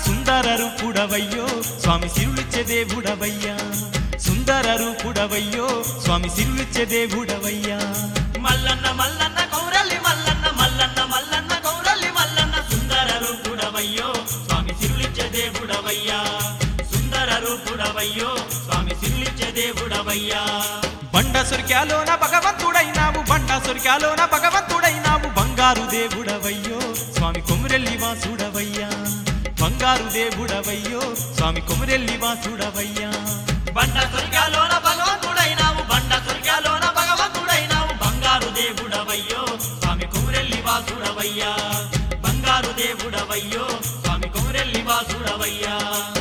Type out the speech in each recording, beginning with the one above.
సుందర రూపుడవయ్యో స్వామి సిరులిచ్చే దేవుడవయ్యా సుందర రూపుడవయ్యో స్వామి సిరులిచ్చే దేవుడవయ్యా మల్లన్న మల్లన్న కౌరల్లి మల్లన్న మల్లన్న మల్లన్న కౌరల్లి మల్లన్న సుందర రూపుడవయ్యో స్వామి సిరులిచ్చే దేవుడవయ్యా సుందర రూపుడవయ్యో స్వామి సిరులిచ్చే దేవుడవయ్యా బండ సురికాలోన భగవంతుడైనావు బండ సురికాలోన భగవంతుడైనావు బంగారు దేవుడవయ్యో స్వామి కొమురెల్లి వాసుడవయ్యా బంగారు దేవుడవయ్యో స్వామి కొమురెల్లి వాసుడవయ్యా బండ స్వర్గాలోన భగవంతుడైనావు బండ స్వర్గాలోన భగవంతుడైనావు బంగారు దేవుడవయ్యో స్వామి కుమరెల్లి వాసుడవయ్యా బంగారు దేవుడవయ్యో స్వామి కుమరెల్లి వాసుడవయ్యా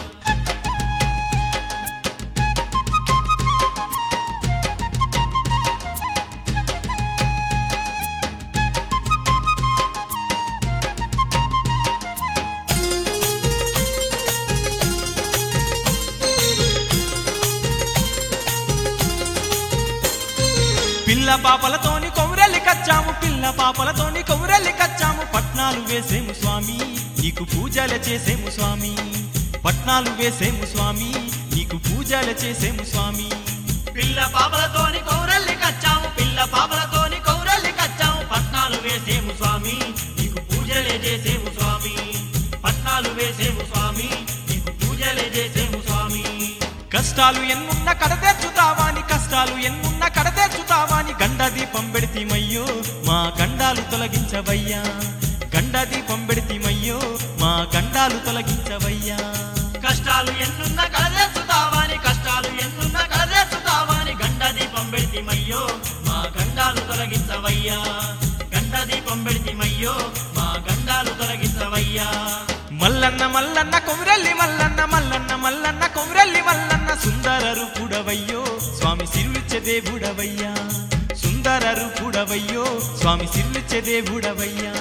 పిల్ల పాపలతోని కొమురెల్లి కచ్చాము పిల్ల పాపలతోని కొమురెల్లి కచ్చాము పట్నాలు వేసేము స్వామి నీకు పూజలు చేసేము స్వామి పట్నాలు వేసేము స్వామి నీకు పూజలు చేసేము స్వామి పిల్ల పాపలతోని కౌరల్లి కచ్చాము పిల్ల పాపలతోని కౌరల్లి కచ్చాము పట్నాలు వేసేము స్వామి నీకు పూజలే చేసేము స్వామి పట్నాలు వేసేము స్వామి నీకు పూజలే చేసేము స్వామి కష్టాలు ఎన్నున్న కడతెచ్చుతావాని కష్టాలు ఎన్నున్న కడతెచ్చుతావాని గండ దీపం పెడితిమయ్యో మా గండాలు తొలగించవయ్యా గండ దీపం పెడితిమయ్యో మా గండాలు తొలగించవయ్యా కష్టాలు ఎన్నున్న కలదేసుతావాని కష్టాలు ఎన్నున్న కలదేసుతావాని గండ దీపం పెడితిమయ్యో మా గండాలు తొలగించవయ్యా గండ దీపం పెడితిమయ్యో మా గండాలు తొలగించవయ్యా మల్లన్న మల్లన్న కొమురెల్లి మల్లన్న మల్లన్న మల్లన్న కొమురెల్లి మల్లన్న సుందర రూపుడవయ్యో స్వామి సిరులిచ్చే దేవుడవయ్యా సుందర రూపుడవయ్యో స్వామి సిరులిచ్చే దేవుడవయ్యా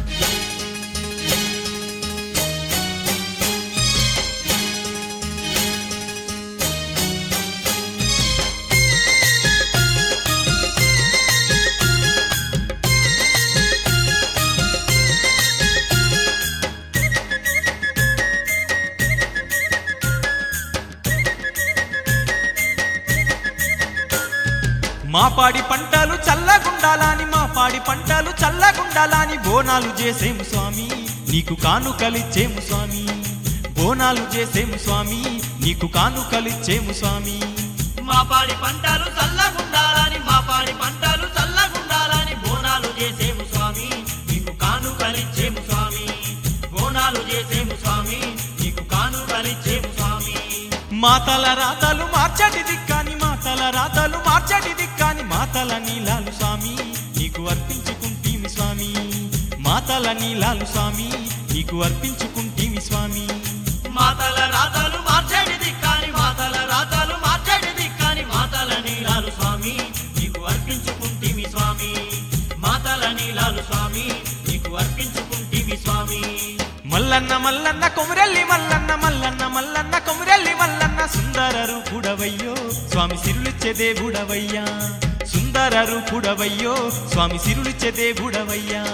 మా పాడి పంటలు చల్లగుండాలని మా పాడి పంటలు చల్లగుండాలని బోనాలు చేసేము స్వామి నీకు కానుకలిచ్చేము స్వామి బోనాలు చేసేము స్వామి నీకు కానుకలిచ్చేము స్వామి మా పాడి పంటలు చల్లగుండాలని మా పాడి పంటలు చల్లగుండాలని బోనాలు చేసేము స్వామి నీకు కానుకలిచ్చేము స్వామి బోనాలు చేసేము స్వామి నీకు కానుకలిచ్చేము స్వామి మాతల రాతలు మార్చటి దిక్కాని మాతల రాతలు మార్చటి దిక్కాని మాతల నీలాలు స్వామి నీకు అర్పించుకుంటీమి స్వామి మాతల నీలాలు స్వామి నీకు అర్పించుకుంటీమి స్వామి మాతల రాతలు మార్చడి దిక్కాని మాతల రాతలు మార్చడి దిక్కాని మాతల నీలాలు స్వామి నీకు అర్పించుకుంటిమి స్వామి మాతల నీలాలు స్వామి నీకు అర్పించుకుంటిమి స్వామి మల్లన్న మల్లన్న కొమురెల్లి మల్లన్న మల్లన్న మల్లన్న కొమురెల్లి మల్లన్న సుందర రూపుడవయ్యో స్వామి సిరులిచ్చే దేవుడవయ్యా సుందర రూపుడవయ్యో స్వామి సిరులిచ్చే దేవుడవయ్యా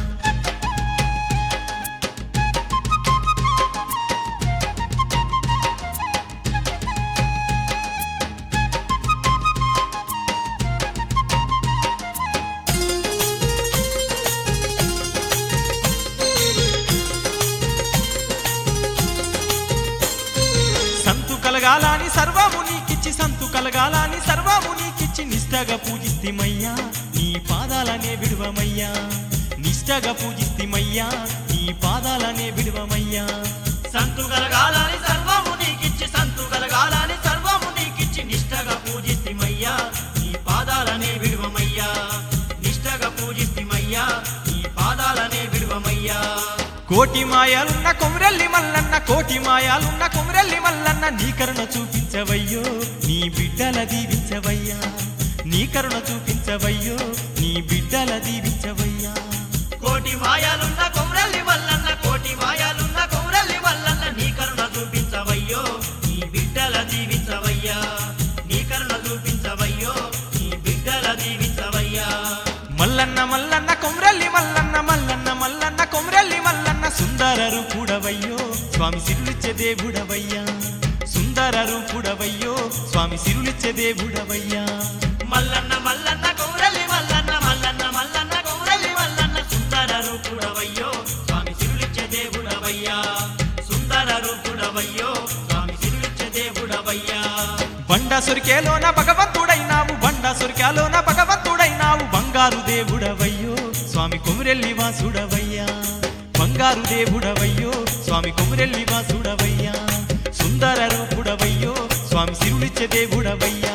సంతు కలగాలని సర్వము నీకిచ్చి సంతు కలగాలని సర్వము నీకిచ్చి నిష్టగా పూజిస్తిమయ్యా నీ పాదాలనే విడువమయ్యా నిష్టగా పూజిస్తిమయ్యా నీ పాదాలనే విడువమయ్యా సంతు కలగాలని సర్వము నీకిచ్చి సంతు కలగాలని సర్వము నీకిచ్చి నిష్టగా పూజిస్తిమయ్యా నీ పాదాలనే విడువమయ్యా నిష్టగా పూజిస్తిమయ్యా నీ పాదాలనే విడువమయ్యా కోటి మాయాలున్న కొమురెల్లి మల్లన్న కోటి మాయాలున్న కొమురెల్లి మల్లన్న నీ కరుణ చూపించవయ్యో నీ బిడ్డల దీవించవయ్యా నీ కరుణ చూపించవయ్యో నీ బిడ్డల దీవించవయ్యా కోటి మాయాలున్న కొమరల్లి వల్లన్న కోటి మాయాలున్న కొమరల్లి వల్లన్న నీ కరుణ చూపించవయ్యో నీ బిడ్డల దీవించవయ్యా నీ కరుణ చూపించవయ్యో నీ బిడ్డల దీవించవయ్యా మల్లన్న మల్లన్న కొమరల్లి మల్లన్న మల్లన్న మల్లన్న కొమరల్లి మల్లన్న సుందర రూపుడవయ్యో స్వామి సిరులిచ్చే దేవుడవయ్యా సుందర రూపుడవయ్యో స్వామి సిరులిచ్చే దేవుడవయ్యా మల్లన్న మల్లన్న కౌరల్లి మల్లన్న మల్లన్న మల్లన్న కౌరల్లి మల్లన్న సుందర రూపుడవయ్యో స్వామి సిరులిచ్చే దేవుడవయ్యా సుందర రూపుడవయ్యో స్వామి సిరులిచ్చే దేవుడవయ్యా బండ సొరికేలోన భగవంతుడైనావు బండ సొరికాలోన భగవంతుడైనావు బంగారు దేవుడవయ్యో స్వామి కొమురెల్లి వాసుడవయ్యా బంగారు దేవుడవయ్యో స్వామి కొమురెల్లి వాసుడవయ్యా సుందర రూపుడవయ్యో స్వామి సిరులిచ్చే దేవుడవయ్యా